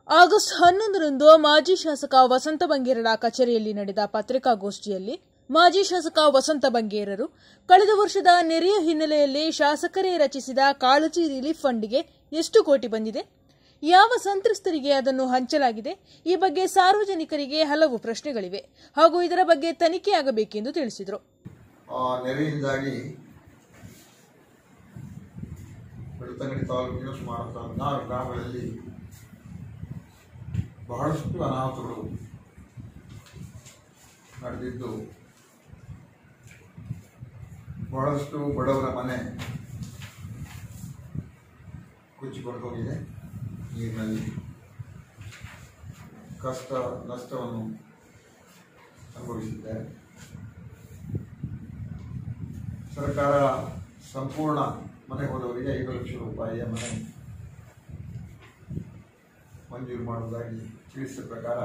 August ಹನ್ನೊಂದರಂದು ಮಾಜಿ ಶಾಸಕ ವಸಂತ ಬಂಗೇರರ ಕಚೇರಿಯಲ್ಲಿ ನಡೆದ ಪತ್ರಿಕಾಗೋಷ್ಠಿಯಲ್ಲಿ ಮಾಜಿ ಶಾಸಕ ವಸಂತ ಬಂಗೇರರು ಕಳೆದ ವರ್ಷದ ನೆರೆಯ ಹಿನ್ನೆಲೆಯಲ್ಲಿ ಶಾಸಕರೇ ರಚಿಸಿದ ಕಾಳಜಿ ರಿಲೀಫ್ ಫಂಡ್ಗೆ ಎಷ್ಟು ಕೋಟಿ ಬಂದಿದೆ ಯಾವ ಸಂತ್ರಸ್ತರಿಗೆ ಅದನ್ನು ಹಂಚಲಾಗಿದೆ ಈ ಬಗ್ಗೆ ಸಾರ್ವಜನಿಕರಿಗೆ ಹಲವು ಪ್ರಶ್ನೆಗಳಿವೆ ಹಾಗೂ ಇದರ ಬಗ್ಗೆ ತನಿಖೆಯಾಗಬೇಕೆಂದು ತಿಳಿಸಿದರು ಆ ನೆರೆಯಿಂದಾಗಿ ಬೆಳ್ತಂಗಡಿ ತಾಲೂಕಿನ ಸುಮಾರು ಹದಿನಾರು ಗ್ರಾಮಗಳಲ್ಲಿ ಬಹಳಷ್ಟು ಅನಾಹುತಗಳು ನಡೆದಿದ್ದು ಬಹಳಷ್ಟು ಬಡವರ ಮನೆ ಕುಚ್ಚಿಕೊಂಡು ಹೋಗಿದೆ ನೀರಿನಲ್ಲಿ ಕಷ್ಟ ನಷ್ಟವನ್ನು ಅನುಭವಿಸಿದ್ದಾರೆ ಸರ್ಕಾರ ಸಂಪೂರ್ಣ ಮನೆ ಹೋದವರಿಗೆ ಐದು ಲಕ್ಷ ರೂಪಾಯಿಯ ಮನೆ ಮಂಜೂರು ಮಾಡುವುದಾಗಿ ತಿಳಿಸಿದ ಪ್ರಕಾರ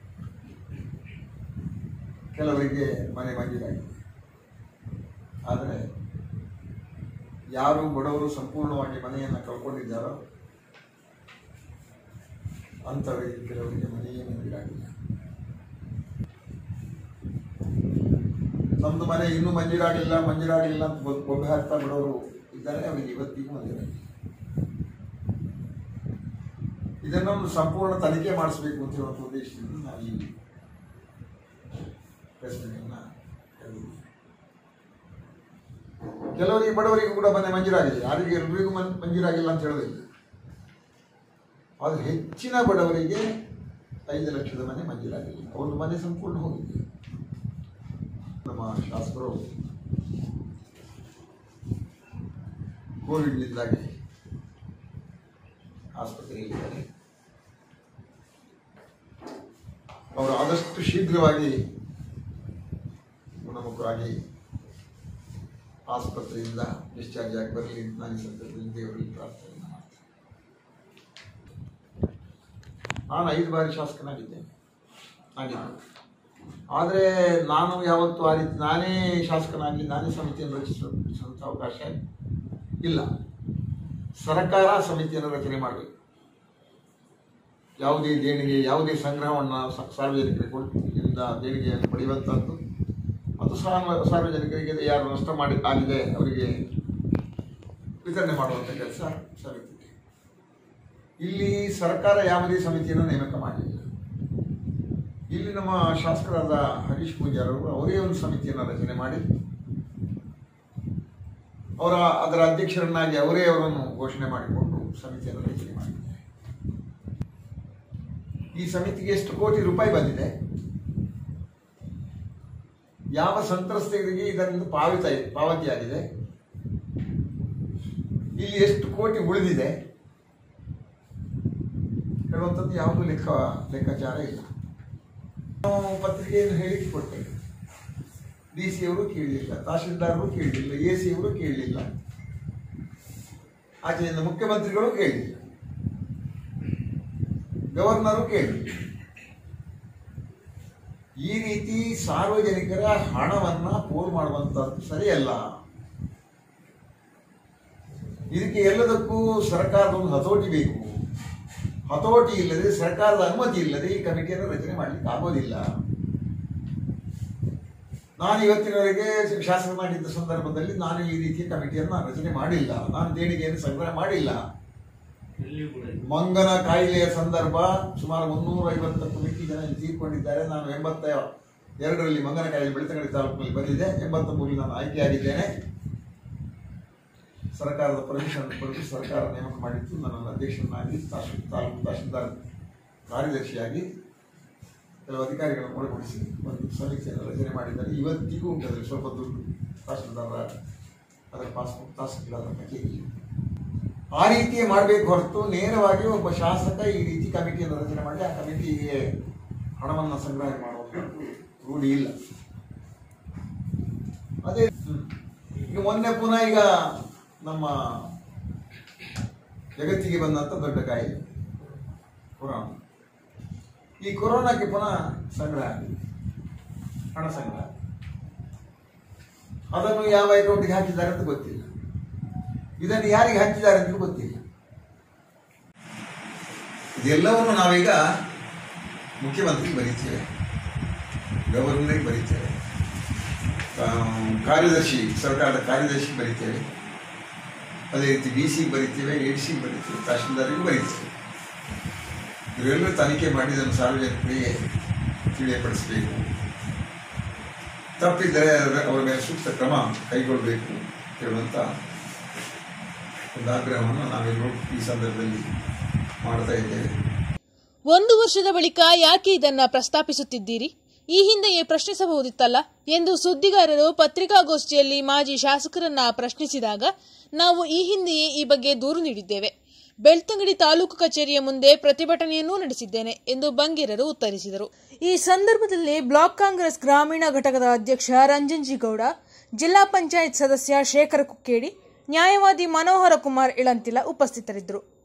ಕೆಲವರಿಗೆ ಮನೆ ಮಂಜೂರಾಗಿದೆ ಆದರೆ ಯಾರು ಬಡವರು ಸಂಪೂರ್ಣವಾಗಿ ಮನೆಯನ್ನು ಕಳ್ಕೊಂಡಿದ್ದಾರೋ ಅಂಥವರಿಗೆ ಕೆಲವರಿಗೆ ಮನೆಯೇ ಮಂಜೂರಾಗಿಲ್ಲ ನಮ್ದು ಮನೆ ಇನ್ನೂ ಮಂಜೂರಾಗಿಲ್ಲ ಮಂಜೂರಾಗಿಲ್ಲ ಅಂತ ಬೊ- ಬೊಬ್ಬೆ ಹಾಕ್ತಾ ಬಿಡೋರು ಇದ್ದಾರೆ ಅವರಿಗೆ ಇವತ್ತಿಗೂ ಮಂಜೂರಾಗಿಲ್ಲ ಇದನ್ನೊಂದು ಸಂಪೂರ್ಣ ತನಿಖೆ ಮಾಡಿಸಬೇಕು ಅಂತ ಹೇಳುವಂಥ ಉದ್ದೇಶದಿಂದ ನಾವು ಈ ಪ್ರಶ್ನೆಯನ್ನ ಕರೆದಿದ್ದೀವಿ. ಕೆಲವರಿಗೆ ಬಡವರಿಗೂ ಕೂಡ ಮನೆ ಮಂಜೂರಾಗಿದೆ ಯಾರಿಗೆ ಎಲ್ರಿಗೂ ಮನ್ ಮಂಜೂರಾಗಿಲ್ಲ ಅಂತ ಹೇಳೋದಿಲ್ಲ ಆದರೆ ಹೆಚ್ಚಿನ ಬಡವರಿಗೆ ಐದು ಲಕ್ಷದ ಮನೆ ಮಂಜೂರಾಗಿಲ್ಲ ಅವ್ರದ್ದು ಮನೆ ಸಂಪೂರ್ಣ ಹೋಗಿದೆ ನಮ್ಮ ಶಾಸಕರು ಕೋವಿಡ್ನಿಂದಾಗಿ ಆಸ್ಪತ್ರೆಯಲ್ಲಿದ್ದಾರೆ ಅವರು ಆದಷ್ಟು ಶೀಘ್ರವಾಗಿ ಗುಣಮುಖರಾಗಿ ಆಸ್ಪತ್ರೆಯಿಂದ ಡಿಸ್ಚಾರ್ಜ್ ಆಗಿ ಬರಲಿ ಅಂತ ನಾನು ಈ ಸಂದರ್ಭದಲ್ಲಿ ದೇವರಲ್ಲಿ ಪ್ರಾರ್ಥನೆಯನ್ನು ಮಾಡ್ತೇನೆ ನಾನು ಐದು ಬಾರಿ ಶಾಸಕನಾಗಿದ್ದೇನೆ ಆಗಿದ್ದು ಆದರೆ ನಾನು ಯಾವತ್ತೂ ಆ ರೀತಿ ನಾನೇ ಶಾಸಕನಾಗಲಿ ನಾನೇ ಸಮಿತಿಯನ್ನು ರಚಿಸುವಂಥ ಅವಕಾಶ ಇಲ್ಲ ಸರ್ಕಾರ ಸಮಿತಿಯನ್ನು ರಚನೆ ಮಾಡಬೇಕು ಯಾವುದೇ ದೇಣಿಗೆ ಯಾವುದೇ ಸಂಗ್ರಹವನ್ನು ಸ- ಸಾರ್ವಜನಿಕರಿಗೆ ಕೊಟ್ಟಿಂದ ದೇಣಿಗೆಯನ್ನು ಪಡೆಯುವಂಥದ್ದು ಮತ್ತು ಸಾರ್ವ ಸಾರ್ವಜನಿಕರಿಗೆ ಯಾರು ನಷ್ಟ ಮಾಡಿ ಆಗಿದೆ ಅವರಿಗೆ ವಿತರಣೆ ಮಾಡುವಂಥ ಕೆಲಸ ಸಮಿತಿ ಇಲ್ಲಿ ಸರ್ಕಾರ ಯಾವುದೇ ಸಮಿತಿಯನ್ನು ನೇಮಕ ಮಾಡಲಿಲ್ಲ ಇಲ್ಲಿ ನಮ್ಮ ಶಾಸಕರಾದ ಹರೀಶ್ ಪೂಜಾರ್ ಅವರು ಅವರೇ ಒಂದು ಸಮಿತಿಯನ್ನು ರಚನೆ ಮಾಡಿ ಅವರ ಅದರ ಅಧ್ಯಕ್ಷರನ್ನಾಗಿ ಅವರೇ ಅವರನ್ನು ಘೋಷಣೆ ಮಾಡಿಕೊಂಡು ಸಮಿತಿಯನ್ನು ರಚನೆ ಮಾಡಿದ್ದಾರೆ ಈ ಸಮಿತಿಗೆ ಎಷ್ಟು ಕೋಟಿ ರೂಪಾಯಿ ಬಂದಿದೆ ಯಾವ ಸಂತ್ರಸ್ತರಿಗೆ ಇದರಿಂದ ಪಾವತಿ ಪಾವತಿಯಾಗಿದೆ ಇಲ್ಲಿ ಎಷ್ಟು ಕೋಟಿ ಉಳಿದಿದೆ ಹೇಳುವಂಥದ್ದು ಯಾವುದೂ ಲೆಕ್ಕ ಲೆಕ್ಕಾಚಾರ ಇಲ್ಲ ನಾವು ಪತ್ರಿಕೆಯನ್ನು ಹೇಳಿಕೆ ಕೊಡ್ತೇವೆ ಡಿ ಸಿ ಅವರು ಕೇಳಲಿಲ್ಲ ತಹಶೀಲ್ದಾರರು ಕೇಳಲಿಲ್ಲ ಎ ಸಿ ಅವರು ಕೇಳಲಿಲ್ಲ ಆಚೆಯಿಂದ ಮುಖ್ಯಮಂತ್ರಿಗಳು ಕೇಳಲಿಲ್ಲ ಗವರ್ನರು ಕೇಳಲಿಲ್ಲ ಈ ರೀತಿ ಸಾರ್ವಜನಿಕರ ಹಣವನ್ನ ಪೋಲ್ ಮಾಡುವಂತದ್ದು ಸರಿಯಲ್ಲ ಇದಕ್ಕೆ ಎಲ್ಲದಕ್ಕೂ ಸರ್ಕಾರದ ಒಂದು ಹತೋಟಿ ಬೇಕು ಹತೋಟಿ ಇಲ್ಲದೆ ಸರ್ಕಾರದ ಅನುಮತಿ ಇಲ್ಲದೆ ಈ ಕಮಿಟಿಯನ್ನು ರಚನೆ ಮಾಡಲಿಕ್ಕೆ ಆಗೋದಿಲ್ಲ ನಾನು ಇವತ್ತಿನವರೆಗೆ ಶಾಸಕನಾಗಿದ್ದ ಸಂದರ್ಭದಲ್ಲಿ ನಾನು ಈ ರೀತಿಯ ಕಮಿಟಿಯನ್ನು ರಚನೆ ಮಾಡಿಲ್ಲ ನಾನು ದೇಣಿಗೆಯನ್ನು ಸಂಗ್ರಹ ಮಾಡಿಲ್ಲ ಮಂಗನ ಕಾಯಿಲೆಯ ಸಂದರ್ಭ ಸುಮಾರು ಮುನ್ನೂರ ಐವತ್ತಕ್ಕೂ ಮಿಕ್ಕಿ ಜನ ಇಲ್ಲಿ ತೀರ್ಕೊಂಡಿದ್ದಾರೆ ನಾನು ಎಂಬತ್ತ ಎರಡರಲ್ಲಿ ಮಂಗನ ಕಾಯಿಲೆ ಬೆಳ್ತಂಗಡಿ ತಾಲೂಕಿನಲ್ಲಿ ಬಂದಿದೆ ಎಂಬತ್ತ ಮೂರರಲ್ಲಿ ನಾನು ಆಯ್ಕೆಯಾಗಿದ್ದೇನೆ ಸರ್ಕಾರದ ಪರ್ಮಿಷನ್ ಪಡೆದು ಸರ್ಕಾರ ನೇಮಕ ಮಾಡಿತ್ತು ನನ್ನನ್ನು ಅಧ್ಯಕ್ಷರನ್ನಾಗಿ ತಹಶೀಲ್ ತಾಲೂಕು ತಹಶೀಲ್ದಾರ್ ಕಾರ್ಯದರ್ಶಿಯಾಗಿ ಕೆಲವು ಅಧಿಕಾರಿಗಳನ್ನು ಒಳಗೊಳಿಸಿ ಒಂದು ಸಮಿತಿಯನ್ನು ರಚನೆ ಮಾಡಿದ್ದಾರೆ ಇವತ್ತಿಗೂ ಉಂಟು ಅದರಲ್ಲಿ ಸ್ವಲ್ಪ ದುಡ್ಡು ತಹಶೀಲ್ದಾರ ಅದರ ಪಾಸ್ಬುಕ್ ತಹಶೀಲ್ದಾರ್ ಕಚೇರಿ ಆ ರೀತಿಯೇ ಮಾಡಬೇಕು ಹೊರತು ನೇರವಾಗಿ ಒಬ್ಬ ಶಾಸಕ ಈ ರೀತಿ ಕಮಿಟಿಯನ್ನು ರಚನೆ ಮಾಡಿ ಆ ಕಮಿಟಿಗೆ ಹಣವನ್ನು ಸಂಗ್ರಹ ಮಾಡುವಂಥದ್ದು ರೂಢಿ ಇಲ್ಲ ಅದೇ ಹ್ಮ್. ಈಗ ಮೊನ್ನೆ ಪುನಃ ಈಗ ನಮ್ಮ ಜಗತ್ತಿಗೆ ಬಂದಂತ ದೊಡ್ಡ ಕಾಯಿಲೆ ಕೊರೋನಾ ಈ ಕೊರೋನಾಕ್ಕೆ ಪುನಃ ಸಂಗ್ರಹ ಆಗಿದೆ ಹಣ ಸಂಗ್ರಹ ಅದನ್ನು ಯಾವ ಅಕೌಂಟಿಗೆ ಹಾಕಿದ್ದಾರೆ ಅಂತ ಗೊತ್ತಿಲ್ಲ ಇದನ್ನು ಯಾರಿಗೆ ಹಂಚಿದ್ದಾರೆ ಅಂತ ಗೊತ್ತಿಲ್ಲ ಇದೆಲ್ಲವನ್ನು ನಾವೀಗ ಮುಖ್ಯಮಂತ್ರಿಗೆ ಬರೀತೇವೆ ಗವರ್ನರಿಗೆ ಬರೀತೇವೆ ಆ, ಕಾರ್ಯದರ್ಶಿ ಸರ್ಕಾರದ ಕಾರ್ಯದರ್ಶಿ ಬರೀತೇವೆ ಅದೇ ರೀತಿ ಡಿ ಸಿ ಬರೀತೇವೆ ಎ ಡಿ ಸಿ ಬರೀತೇವೆ ತಹಶೀಲ್ದಾರಿಗೂ ಬರೀತೇವೆ ಇವರೆಲ್ಲರೂ ತನಿಖೆ ಮಾಡಿ ಇದನ್ನು ಸಾರ್ವಜನಿಕರಿಗೆ ತಿಳಿಯಪಡಿಸಬೇಕು ತಪ್ಪಿದ್ದರೆ ಅದರ- ಅವರ ಮೇಲೆ ಸೂಕ್ತ ಕ್ರಮ ಕೈಗೊಳ್ಳಬೇಕು ಹೇಳುವಂಥ ಒಂದು ಆಗ್ರಹವನ್ನು ನಾವೆಲ್ಲರೂ ಈ ಸಂದರ್ಭದಲ್ಲಿ ಮಾಡ್ತಾ ಇದ್ದೇವೆ ಒಂದು ವರ್ಷದ ಬಳಿಕ ಯಾಕೆ ಇದನ್ನ ಪ್ರಸ್ತಾಪಿಸುತ್ತಿದ್ದೀರಿ ಈ ಹಿಂದೆಯೇ ಪ್ರಶ್ನಿಸಬಹುದಿತ್ತಲ್ಲ ಎಂದು ಸುದ್ದಿಗಾರರು ಪತ್ರಿಕಾಗೋಷ್ಠಿಯಲ್ಲಿ ಮಾಜಿ ಶಾಸಕರನ್ನ ಪ್ರಶ್ನಿಸಿದಾಗ ನಾವು ಈ ಹಿಂದೆಯೇ ಈ ಬಗ್ಗೆ ದೂರು ನೀಡಿದ್ದೇವೆ ಬೆಳ್ತಂಗಡಿ ತಾಲೂಕು ಕಚೇರಿಯ ಮುಂದೆ ಪ್ರತಿಭಟನೆಯನ್ನೂ ನಡೆಸಿದ್ದೇನೆ ಎಂದು ಬಂಗೇರರು ಉತ್ತರಿಸಿದರು ಈ ಸಂದರ್ಭದಲ್ಲಿ ಬ್ಲಾಕ್ ಕಾಂಗ್ರೆಸ್ ಗ್ರಾಮೀಣ ಘಟಕದ ಅಧ್ಯಕ್ಷ ರಂಜನ್ಜಿಗೌಡ ಜಿಲ್ಲಾ ಪಂಚಾಯತ್ ಸದಸ್ಯ ಶೇಖರ ಕುಕ್ಕೇಡಿ ನ್ಯಾಯವಾದಿ ಮನೋಹರ ಕುಮಾರ್ ಇಳಂತಿಲ ಉಪಸ್ಥಿತರಿದ್ದರು